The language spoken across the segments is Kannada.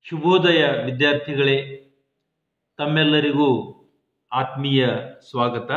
ಶುಭೋದಯ ವಿದ್ಯಾರ್ಥಿಗಳೇ ತಮ್ಮೆಲ್ಲರಿಗೂ ಆತ್ಮೀಯ ಸ್ವಾಗತ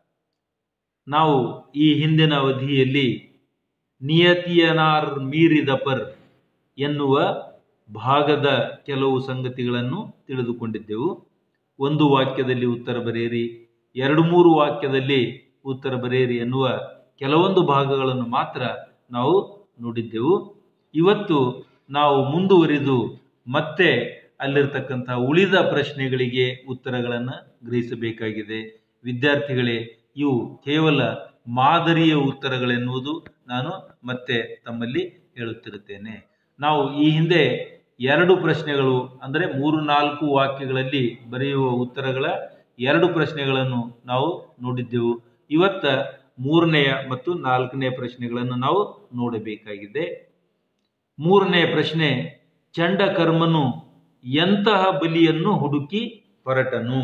ನಾವು ಈ ಹಿಂದಿನ ಅವಧಿಯಲ್ಲಿ ನಿಯತಿಯನಾರ್ ಮೀರಿದಪರ್ ಎನ್ನುವ ಭಾಗದ ಕೆಲವು ಸಂಗತಿಗಳನ್ನು ತಿಳಿದುಕೊಂಡಿದ್ದೆವು ಒಂದು ವಾಕ್ಯದಲ್ಲಿ ಉತ್ತರ ಬರೆಯಿರಿ ಎರಡು ಮೂರು ವಾಕ್ಯದಲ್ಲಿ ಉತ್ತರ ಬರೆಯಿರಿ ಎನ್ನುವ ಕೆಲವೊಂದು ಭಾಗಗಳನ್ನು ಮಾತ್ರ ನಾವು ನೋಡಿದ್ದೆವು ಇವತ್ತು ನಾವು ಮುಂದುವರಿದು ಮತ್ತೆ ಅಲ್ಲಿರ್ತಕ್ಕಂಥ ಉಳಿದ ಪ್ರಶ್ನೆಗಳಿಗೆ ಉತ್ತರಗಳನ್ನು ಗ್ರಹಿಸಬೇಕಾಗಿದೆ ವಿದ್ಯಾರ್ಥಿಗಳೇ ಇವು ಕೇವಲ ಮಾದರಿಯ ಉತ್ತರಗಳೆನ್ನುವುದು ನಾನು ಮತ್ತೆ ತಮ್ಮಲ್ಲಿ ಹೇಳುತ್ತಿರುತ್ತೇನೆ ನಾವು ಈ ಹಿಂದೆ ಎರಡು ಪ್ರಶ್ನೆಗಳು ಅಂದರೆ ಮೂರು ನಾಲ್ಕು ವಾಕ್ಯಗಳಲ್ಲಿ ಬರೆಯುವ ಉತ್ತರಗಳ ಎರಡು ಪ್ರಶ್ನೆಗಳನ್ನು ನಾವು ನೋಡಿದ್ದೆವು ಇವತ್ತ ಮೂರನೆಯ ಮತ್ತು ನಾಲ್ಕನೆಯ ಪ್ರಶ್ನೆಗಳನ್ನು ನಾವು ನೋಡಬೇಕಾಗಿದೆ ಮೂರನೇ ಪ್ರಶ್ನೆ ಚಂಡಕರ್ಮನು ಎಂತಹ ಬಲಿಯನ್ನು ಹುಡುಕಿ ಹೊರಟನು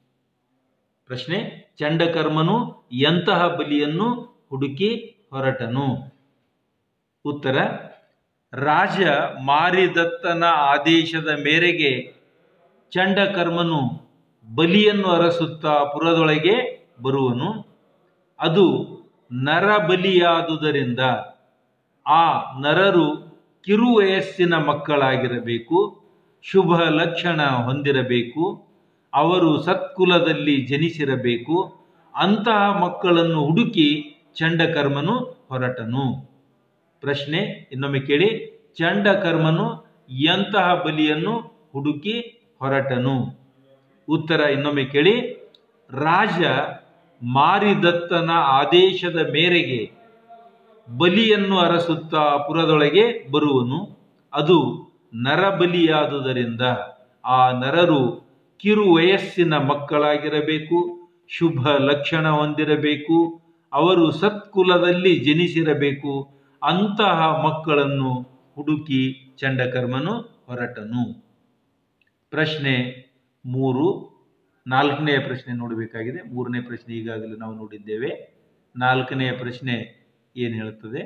ಪ್ರಶ್ನೆ ಚಂಡಕರ್ಮನು ಎಂತಹ ಬಲಿಯನ್ನು ಹುಡುಕಿ ಹೊರಟನು ಉತ್ತರ ರಾಜ ಮಾರಿದತ್ತನ ಆದೇಶದ ಮೇರೆಗೆ ಚಂಡಕರ್ಮನು ಬಲಿಯನ್ನು ಅರಸುತ್ತಾ ಪುರದೊಳಗೆ ಬರುವನು ಅದು ನರ ಬಲಿಯಾದುದರಿಂದ ಆ ನರರು ಕಿರು ವಯಸ್ಸಿನ ಮಕ್ಕಳಾಗಿರಬೇಕು ಶುಭ ಲಕ್ಷಣ ಹೊಂದಿರಬೇಕು ಅವರು ಸತ್ಕುಲದಲ್ಲಿ ಜನಿಸಿರಬೇಕು ಅಂತಹ ಮಕ್ಕಳನ್ನು ಹುಡುಕಿ ಚಂಡಕರ್ಮನು ಹೊರಟನು ಪ್ರಶ್ನೆ ಇನ್ನೊಮ್ಮೆ ಕೇಳಿ ಚಂಡಕರ್ಮನು ಎಂತಹ ಬಲಿಯನ್ನು ಹುಡುಕಿ ಹೊರಟನು ಉತ್ತರ ಇನ್ನೊಮ್ಮೆ ಕೇಳಿ ರಾಜ ಮಾರಿದತ್ತನ ಆದೇಶದ ಮೇರೆಗೆ ಬಲಿಯನ್ನು ಅರಸುತ್ತಾ ಪುರದೊಳಗೆ ಬರುವನು ಅದು ನರಬಲಿಯಾದುದರಿಂದ ಆ ನರರು ಕಿರು ವಯಸ್ಸಿನ ಮಕ್ಕಳಾಗಿರಬೇಕು ಶುಭ ಲಕ್ಷಣ ಹೊಂದಿರಬೇಕು ಅವರು ಸತ್ಕುಲದಲ್ಲಿ ಜನಿಸಿರಬೇಕು ಅಂತಹ ಮಕ್ಕಳನ್ನು ಹುಡುಕಿ ಚಂಡಕರ್ಮನು ಹೊರಟನು ಪ್ರಶ್ನೆ ಮೂರು ನಾಲ್ಕನೆಯ ಪ್ರಶ್ನೆ ನೋಡಬೇಕಾಗಿದೆ ಮೂರನೇ ಪ್ರಶ್ನೆ ಈಗಾಗಲೇ ನಾವು ನೋಡಿದ್ದೇವೆ ನಾಲ್ಕನೆಯ ಪ್ರಶ್ನೆ ಏನು ಹೇಳುತ್ತದೆ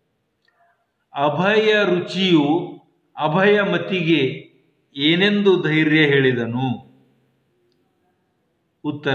ಅಭಯ ರುಚಿಯು ಅಭಯ ಮತಿಗೆ ಏನೆಂದು ಧೈರ್ಯ ಹೇಳಿದನು ಉತ್ತರ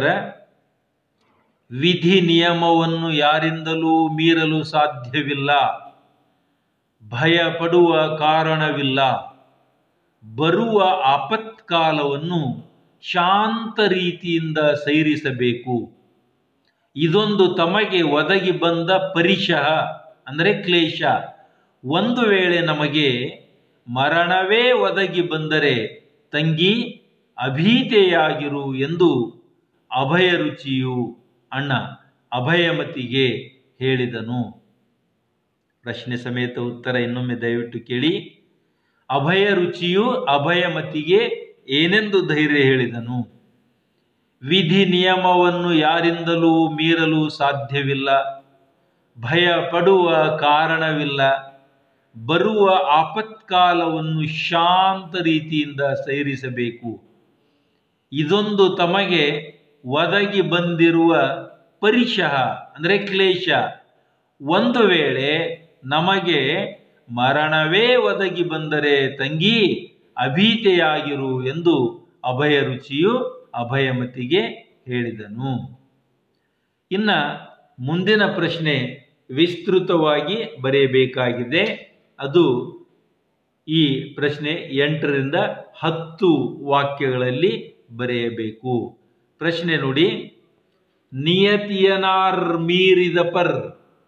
ವಿಧಿ ನಿಯಮವನ್ನು ಯಾರಿಂದಲೂ ಮೀರಲು ಸಾಧ್ಯವಿಲ್ಲ ಭಯ ಪಡುವ ಕಾರಣವಿಲ್ಲ ಬರುವ ಆಪತ್ಕಾಲವನ್ನು ಶಾಂತ ರೀತಿಯಿಂದ ಸೈರಿಸಬೇಕು ಇದೊಂದು ತಮಗೆ ಒದಗಿ ಬಂದ ಪರಿಶಃ ಅಂದರೆ ಕ್ಲೇಶ ಒಂದು ವೇಳೆ ನಮಗೆ ಮರಣವೇ ಒದಗಿ ಬಂದರೆ ತಂಗಿ ಅಭೀತೆಯಾಗಿರು ಎಂದು ಅಭಯ ರುಚಿಯು ಅಣ್ಣ ಅಭಯಮತಿಗೆ ಹೇಳಿದನು ಪ್ರಶ್ನೆ ಸಮೇತ ಉತ್ತರ ಇನ್ನೊಮ್ಮೆ ದಯವಿಟ್ಟು ಕೇಳಿ ಅಭಯ ರುಚಿಯು ಅಭಯಮತಿಗೆ ಏನೆಂದು ಧೈರ್ಯ ಹೇಳಿದನು ವಿಧಿ ನಿಯಮವನ್ನು ಯಾರಿಂದಲೂ ಮೀರಲು ಸಾಧ್ಯವಿಲ್ಲ ಭಯ ಪಡುವ ಕಾರಣವಿಲ್ಲ ಬರುವ ಆಪತ್ಕಾಲವನ್ನು ಶಾಂತ ರೀತಿಯಿಂದ ಸೈರಿಸಬೇಕು ಇದೊಂದು ತಮಗೆ ಒದಗಿ ಬಂದಿರುವ ಪರಿಶಃ ಅಂದರೆ ಕ್ಲೇಶ ಒಂದು ವೇಳೆ ನಮಗೆ ಮರಣವೇ ಒದಗಿ ಬಂದರೆ ತಂಗಿ ಅಭೀತೆಯಾಗಿರು ಎಂದು ಅಭಯ ರುಚಿಯು ಅಭಯಮತಿಗೆ ಹೇಳಿದನು ಇನ್ನ ಮುಂದಿನ ಪ್ರಶ್ನೆ ವಿಸ್ತೃತವಾಗಿ ಬರೆಯಬೇಕಾಗಿದೆ ಅದು ಈ ಪ್ರಶ್ನೆ ಎಂಟರಿಂದ ಹತ್ತು ವಾಕ್ಯಗಳಲ್ಲಿ ಬರೆಯಬೇಕು ಪ್ರಶ್ನೆ ನೋಡಿ ನಿಯತಿಯನಾರ್ ಮೀರಿದ ಪರ್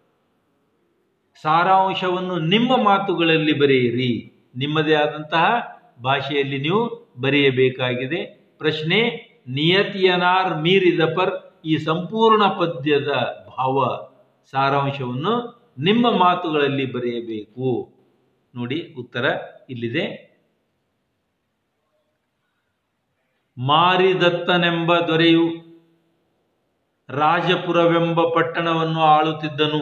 ಸಾರಾಂಶವನ್ನು ನಿಮ್ಮ ಮಾತುಗಳಲ್ಲಿ ಬರೆಯಿರಿ ನಿಮ್ಮದೇ ಆದಂತಹ ಭಾಷೆಯಲ್ಲಿ ನೀವು ಬರೆಯಬೇಕಾಗಿದೆ ಪ್ರಶ್ನೆ ನಿಯತಿಯನಾರ್ ಮೀರಿದ ಪರ್ ಈ ಸಂಪೂರ್ಣ ಪದ್ಯದ ಭಾವ ಸಾರಾಂಶವನ್ನು ನಿಮ್ಮ ಮಾತುಗಳಲ್ಲಿ ಬರೆಯಬೇಕು ನೋಡಿ ಉತ್ತರ ಇಲ್ಲಿದೆ ಮಾರಿದತ್ತನೆಂಬ ದೊರೆಯು ರಾಜಪುರವೆಂಬ ಪಟ್ಟಣವನ್ನು ಆಳುತ್ತಿದ್ದನು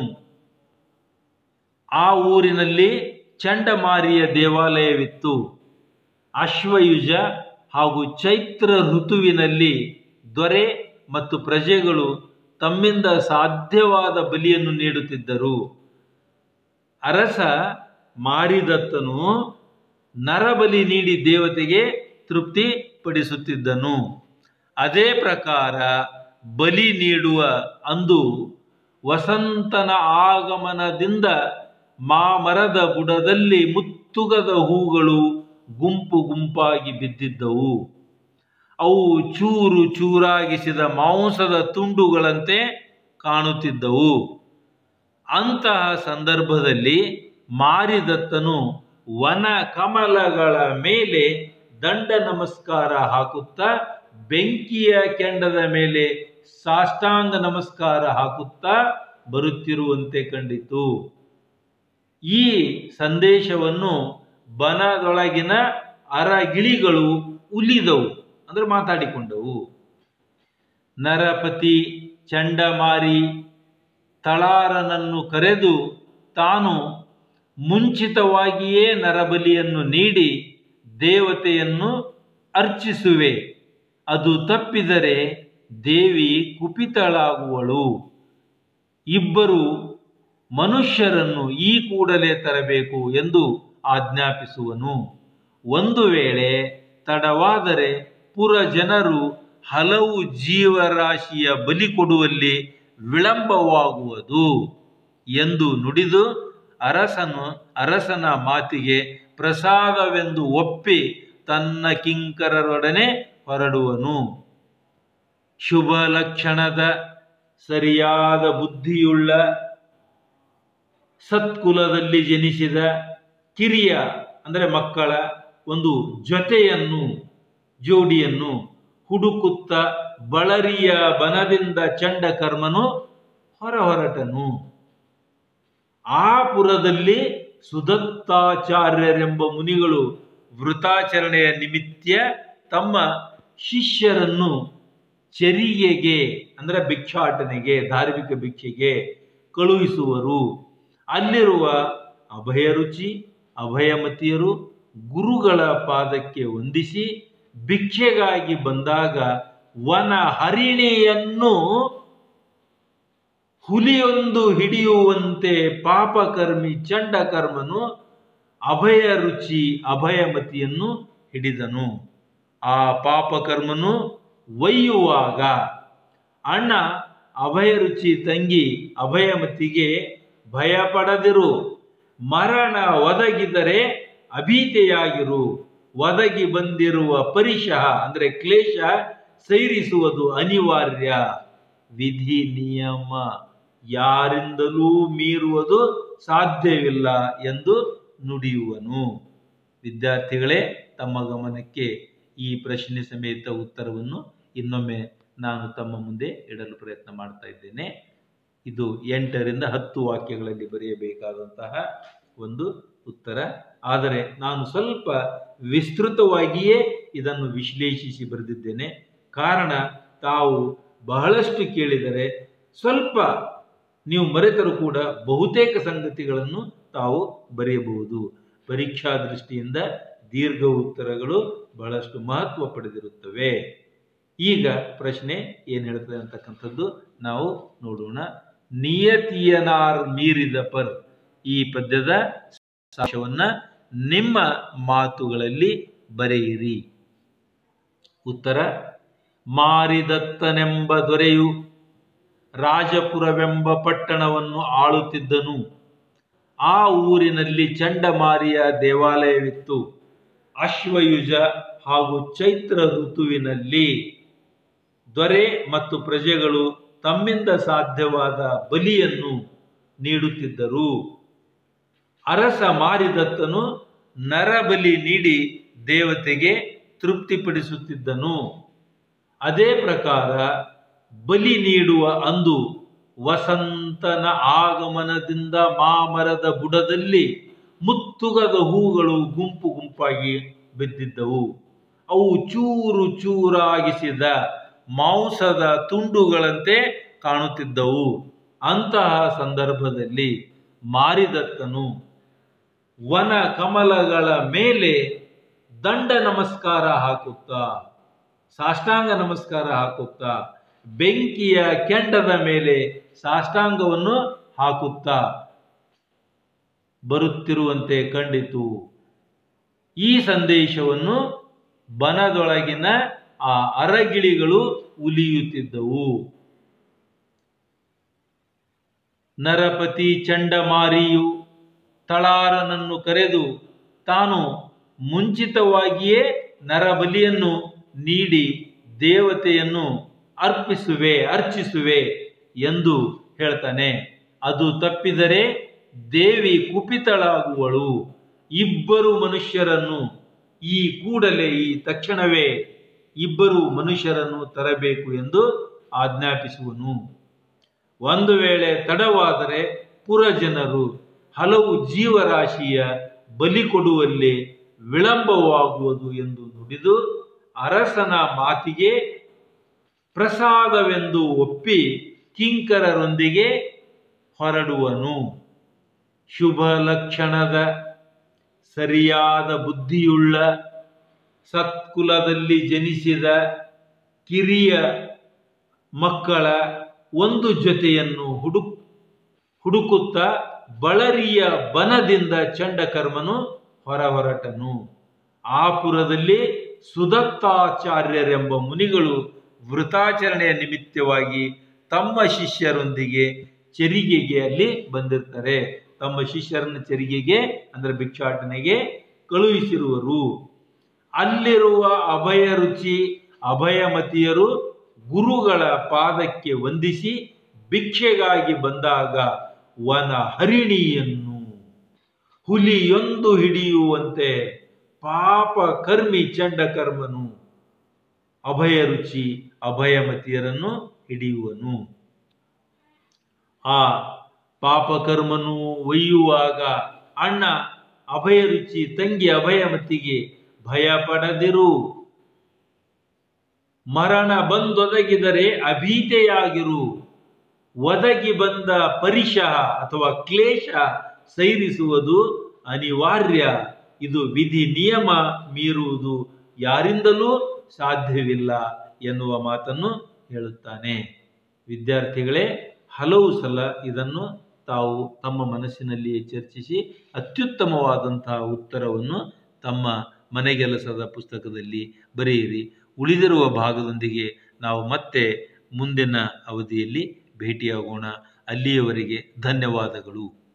ಆ ಊರಿನಲ್ಲಿ ಚಂಡಮಾರಿಯ ದೇವಾಲಯವಿತ್ತು ಅಶ್ವಯುಜ ಹಾಗೂ ಚೈತ್ರ ಋತುವಿನಲ್ಲಿ ದೊರೆ ಮತ್ತು ಪ್ರಜೆಗಳು ತಮ್ಮಿಂದ ಸಾಧ್ಯವಾದ ಬಲಿಯನ್ನು ನೀಡುತ್ತಿದ್ದರು ಅರಸ ಮಾರಿದತ್ತನು ನರಬಲಿ ನೀಡಿ ದೇವತೆಗೆ ತೃಪ್ತಿ ಪಡಿಸುತ್ತಿದ್ದನು ಅದೇ ಪ್ರಕಾರ ಬಲಿ ನೀಡುವ ಅಂದು ವಸಂತನ ಆಗಮನದಿಂದ ಮಾಮರದ ಬುಡದಲ್ಲಿ ಮುತ್ತುಗದ ಹೂಗಳು ಗುಂಪು ಗುಂಪಾಗಿ ಬಿದ್ದಿದ್ದವು ಅವು ಚೂರು ಚೂರಾಗಿಸಿದ ಮಾಂಸದ ತುಂಡುಗಳಂತೆ ಕಾಣುತ್ತಿದ್ದವು ಅಂತಹ ಸಂದರ್ಭದಲ್ಲಿ ಮಾರಿದತ್ತನು ವನ ಕಮಲಗಳ ಮೇಲೆ ದಂಡ ನಮಸ್ಕಾರ ಹಾಕುತ್ತಾ ಬೆಂಕಿಯ ಕೆಂಡದ ಮೇಲೆ ಸಾಷ್ಟಾಂಗ ನಮಸ್ಕಾರ ಹಾಕುತ್ತಾ ಬರುತ್ತಿರುವಂತೆ ಕಂಡಿತು ಈ ಸಂದೇಶವನ್ನು ಬನದೊಳಗಿನ ಅರಗಿಳಿಗಳು ಉಲಿದವು ಅಂದ್ರೆ ಮಾತಾಡಿಕೊಂಡವು ನರಪತಿ ಚಂಡಮಾರಿ ತಳಾರನನ್ನು ಕರೆದು ತಾನು ಮುಂಚಿತವಾಗಿಯೇ ನರಬಲಿಯನ್ನು ನೀಡಿ ದೇವತೆಯನ್ನು ಅರ್ಚಿಸುವೆ ಅದು ತಪ್ಪಿದರೆ ದೇವಿ ಕುಪಿತಳಾಗುವಳು ಇಬ್ಬರು ಮನುಷ್ಯರನ್ನು ಈ ಕೂಡಲೇ ತರಬೇಕು ಎಂದು ಆಜ್ಞಾಪಿಸುವನು ಒಂದು ವೇಳೆ ತಡವಾದರೆ ಪುರ ಜನರು ಹಲವು ಜೀವರಾಶಿಯ ಬಲಿ ಕೊಡುವಲ್ಲಿ ವಿಳಂಬವಾಗುವುದು ಎಂದು ನುಡಿದು ಅರಸನು ಅರಸನ ಮಾತಿಗೆ ಪ್ರಸಾದವೆಂದು ಒಪ್ಪಿ ತನ್ನ ಕಿಂಕರರೊಡನೆ ಹೊರಡುವನು ಶುಭ ಲಕ್ಷಣದ ಸರಿಯಾದ ಬುದ್ಧಿಯುಳ್ಳ ಸತ್ಕುಲದಲ್ಲಿ ಜನಿಸಿದ ಕಿರಿಯ ಅಂದರೆ ಮಕ್ಕಳ ಒಂದು ಜೊತೆಯನ್ನು ಜೋಡಿಯನ್ನು ಹುಡುಕುತ್ತ ಬಳರಿಯ ಬನದಿಂದ ಚಂಡಕರ್ಮನು ಹೊರ ಹೊರಟನು ಆ ಪುರದಲ್ಲಿ ಸುದತ್ತಾಚಾರ್ಯರೆಂಬ ಮುನಿಗಳು ವೃತಾಚರಣೆಯ ನಿಮಿತ್ತ ತಮ್ಮ ಶಿಷ್ಯರನ್ನು ಚರಿಗೆಗೆ ಅಂದರೆ ಭಿಕ್ಷಾಟನೆಗೆ ಧಾರ್ಮಿಕ ಭಿಕ್ಷೆಗೆ ಕಳುಹಿಸುವರು ಅಲ್ಲಿರುವ ಅಭಯರುಚಿ ಅಭಯಮತಿಯರು ಗುರುಗಳ ಪಾದಕ್ಕೆ ವಂದಿಸಿ ಭಿಕ್ಷೆಗಾಗಿ ಬಂದಾಗ ವನ ಹರಿಣಿಯನ್ನು ಹುಲಿಯೊಂದು ಹಿಡಿಯುವಂತೆ ಪಾಪಕರ್ಮಿ ಚಂಡಕರ್ಮನು ಅಭಯ ರುಚಿ ಅಭಯಮತಿಯನ್ನು ಹಿಡಿದನು ಆ ಪಾಪಕರ್ಮನು ಒಯ್ಯುವಾಗ ಅಣ್ಣ ಅಭಯ ರುಚಿ ತಂಗಿ ಅಭಯಮತಿಗೆ ಭಯಪಡದಿರು ಮರಣ ಒದಗಿದರೆ ಅಭೀತೆಯಾಗಿರು ಒದಗಿ ಬಂದಿರುವ ಪರಿಶಃ ಅಂದ್ರೆ ಕ್ಲೇಶ ಸೈರಿಸುವುದು ಅನಿವಾರ್ಯ ವಿಧಿ ನಿಯಮ ಯಾರಿಂದಲೂ ಮೀರುವುದು ಸಾಧ್ಯವಿಲ್ಲ ಎಂದು ನುಡಿಯುವನು ವಿದ್ಯಾರ್ಥಿಗಳೇ ತಮ್ಮ ಗಮನಕ್ಕೆ ಈ ಪ್ರಶ್ನೆ ಸಮೇತ ಉತ್ತರವನ್ನು ಇನ್ನೊಮ್ಮೆ ನಾನು ತಮ್ಮ ಮುಂದೆ ಇಡಲು ಪ್ರಯತ್ನ ಮಾಡ್ತಾ ಇದ್ದೇನೆ ಇದು ಎಂಟರಿಂದ ಹತ್ತು ವಾಕ್ಯಗಳಲ್ಲಿ ಬರೆಯಬೇಕಾದಂತಹ ಒಂದು ಉತ್ತರ ಆದರೆ ನಾನು ಸ್ವಲ್ಪ ವಿಸ್ತೃತವಾಗಿಯೇ ಇದನ್ನು ವಿಶ್ಲೇಷಿಸಿ ಬರೆದಿದ್ದೇನೆ ಕಾರಣ ತಾವು ಬಹಳಷ್ಟು ಕೇಳಿದರೆ ಸ್ವಲ್ಪ ನೀವು ಮರೆತರೂ ಕೂಡ ಬಹುತೇಕ ಸಂಗತಿಗಳನ್ನು ತಾವು ಬರೆಯಬಹುದು ಪರೀಕ್ಷಾ ದೃಷ್ಟಿಯಿಂದ ದೀರ್ಘ ಉತ್ತರಗಳು ಬಹಳಷ್ಟು ಮಹತ್ವ ಪಡೆದಿರುತ್ತವೆ ಈಗ ಪ್ರಶ್ನೆ ಏನು ಹೇಳ್ತದೆ ಅಂತಕ್ಕಂಥದ್ದು ನಾವು ನೋಡೋಣ ನಿಯತಿಯನಾರ್ ಮೀರಿದ ಪರ್ ಈ ಪದ್ಯದ ಸಾಕ್ಷ್ಯವನ್ನ ನಿಮ್ಮ ಮಾತುಗಳಲ್ಲಿ ಬರೆಯಿರಿ ಉತ್ತರ ಮಾರಿದತ್ತನೆಂಬ ದೊರೆಯು ರಾಜಪುರವೆಂಬ ಪಟ್ಟಣವನ್ನು ಆಳುತ್ತಿದ್ದನು ಆ ಊರಿನಲ್ಲಿ ಚಂಡಮಾರಿಯ ದೇವಾಲಯವಿತ್ತು ಅಶ್ವಯುಜ ಹಾಗೂ ಚೈತ್ರ ಋತುವಿನಲ್ಲಿ ದೊರೆ ಮತ್ತು ಪ್ರಜೆಗಳು ತಮ್ಮಿಂದ ಸಾಧ್ಯವಾದ ಬಲಿಯನ್ನು ನೀಡುತ್ತಿದ್ದರು ಅರಸ ಮಾರಿದತ್ತನು ನರಬಲಿ ನೀಡಿ ದೇವತೆಗೆ ತೃಪ್ತಿಪಡಿಸುತ್ತಿದ್ದನು ಅದೇ ಪ್ರಕಾರ ಬಲಿ ನೀಡುವ ಅಂದು ವಸಂತನ ಆಗಮನದಿಂದ ಮಾಮರದ ಬುಡದಲ್ಲಿ ಮುತ್ತುಗದ ಹೂಗಳು ಗುಂಪು ಗುಂಪಾಗಿ ಬಿದ್ದಿದ್ದವು ಅವು ಚೂರು ಚೂರಾಗಿಸಿದ ಮಾಂಸದ ತುಂಡುಗಳಂತೆ ಕಾಣುತ್ತಿದ್ದವು ಅಂತಹ ಸಂದರ್ಭದಲ್ಲಿ ಮಾರಿದತ್ತನು ವನ ಕಮಲಗಳ ಮೇಲೆ ದಂಡ ನಮಸ್ಕಾರ ಹಾಕುತ್ತಾ ಸಾಷ್ಟಾಂಗ ನಮಸ್ಕಾರ ಹಾಕುತ್ತಾ ಬೆಂಕಿಯ ಕೆಂಡದ ಮೇಲೆ ಸಾಷ್ಟಾಂಗವನ್ನು ಹಾಕುತ್ತಾ ಬರುತ್ತಿರುವಂತೆ ಕಂಡಿತು ಈ ಸಂದೇಶವನ್ನು ಬನದೊಳಗಿನ ಆ ಅರಗಿಳಿಗಳು ಉಲಿಯುತ್ತಿದ್ದವು ನರಪತಿ ಚಂಡಮಾರಿಯು ತಳಾರನನ್ನು ಕರೆದು ತಾನು ಮುಂಚಿತವಾಗಿಯೇ ನರಬಲಿಯನ್ನು ನೀಡಿ ದೇವತೆಯನ್ನು ಅರ್ಪಿಸುವೆ ಅರ್ಚಿಸುವೆ ಎಂದು ಹೇಳ್ತಾನೆ ಅದು ತಪ್ಪಿದರೆ ದೇವಿ ಕುಪಿತಳಾಗುವಳು ಇಬ್ಬರು ಮನುಷ್ಯರನ್ನು ಈ ಕೂಡಲೇ ಈ ತಕ್ಷಣವೇ ಇಬ್ಬರು ಮನುಷ್ಯರನ್ನು ತರಬೇಕು ಎಂದು ಆಜ್ಞಾಪಿಸುವನು ಒಂದು ವೇಳೆ ತಡವಾದರೆ ಪುರಜನರು ಹಲವು ಜೀವರಾಶಿಯ ಬಲಿ ಕೊಡುವಲ್ಲಿ ವಿಳಂಬವಾಗುವುದು ಎಂದು ನುಡಿದು ಅರಸನ ಮಾತಿಗೆ ಪ್ರಸಾದವೆಂದು ಒಪ್ಪಿ ಕಿಂಕರರೊಂದಿಗೆ ಹೊರಡುವನು ಶುಭ ಲಕ್ಷಣದ ಸರಿಯಾದ ಬುದ್ಧಿಯುಳ್ಳ ಸತ್ಕುಲದಲ್ಲಿ ಜನಿಸಿದ ಕಿರಿಯ ಮಕ್ಕಳ ಒಂದು ಜೊತೆಯನ್ನು ಹುಡುಕ್ ಹುಡುಕುತ್ತಾ ಬಳರಿಯ ಬನದಿಂದ ಚಂಡಕರ್ಮನು ಹೊರಹೊರಟನು ಆ ಪುರದಲ್ಲಿ ಸುದತ್ತಾಚಾರ್ಯರೆಂಬ ಮುನಿಗಳು ವೃತಾಚರಣೆಯ ನಿಮಿತ್ತವಾಗಿ ತಮ್ಮ ಶಿಷ್ಯರೊಂದಿಗೆ ಚೆರಿಗೆಗೆ ಅಲ್ಲಿ ಬಂದಿರ್ತಾರೆ ತಮ್ಮ ಶಿಷ್ಯರನ್ನು ಚೆರಿಗೆಗೆ ಅಂದ್ರೆ ಭಿಕ್ಷಾಟನೆಗೆ ಕಳುಹಿಸಿರುವರು ಅಲ್ಲಿರುವ ಅಭಯ ರುಚಿ ಅಭಯಮತಿಯರು ಗುರುಗಳ ಪಾದಕ್ಕೆ ವಂದಿಸಿ ಭಿಕ್ಷೆಗಾಗಿ ಬಂದಾಗ ವನ ಹರಿಣಿಯನ್ನು ಹುಲಿಯೊಂದು ಹಿಡಿಯುವಂತೆ ಪಾಪ ಕರ್ಮಿ ಚಂಡಕರ್ಮನು ಅಭಯ ರುಚಿ ಅಭಯಮತಿಯರನ್ನು ಹಿಡಿಯುವನು ಆ ಪಾಪಕರ್ಮನು ಒಯ್ಯುವಾಗ ಅಣ್ಣ ಅಭಯ ರುಚಿ ತಂಗಿ ಅಭಯಮತಿಗೆ ಭಯ ಪಡದಿರು ಮರಣ ಬಂದೊದಗಿದರೆ ಅಭೀತೆಯಾಗಿರು ಒದಗಿ ಬಂದ ಪರಿಶಃ ಅಥವಾ ಕ್ಲೇಶ ಸೈರಿಸುವುದು ಅನಿವಾರ್ಯ ಇದು ವಿಧಿ ನಿಯಮ ಮೀರುವುದು ಯಾರಿಂದಲೂ ಸಾಧ್ಯವಿಲ್ಲ ಎನ್ನುವ ಮಾತನ್ನು ಹೇಳುತ್ತಾನೆ ವಿದ್ಯಾರ್ಥಿಗಳೇ ಹಲವು ಸಲ ಇದನ್ನು ತಾವು ತಮ್ಮ ಮನಸ್ಸಿನಲ್ಲಿಯೇ ಚರ್ಚಿಸಿ ಅತ್ಯುತ್ತಮವಾದಂತಹ ಉತ್ತರವನ್ನು ತಮ್ಮ ಮನೆಗೆಲಸದ ಪುಸ್ತಕದಲ್ಲಿ ಬರೆಯಿರಿ ಉಳಿದಿರುವ ಭಾಗದೊಂದಿಗೆ ನಾವು ಮತ್ತೆ ಮುಂದಿನ ಅವಧಿಯಲ್ಲಿ ಭೇಟಿಯಾಗೋಣ ಅಲ್ಲಿಯವರೆಗೆ ಧನ್ಯವಾದಗಳು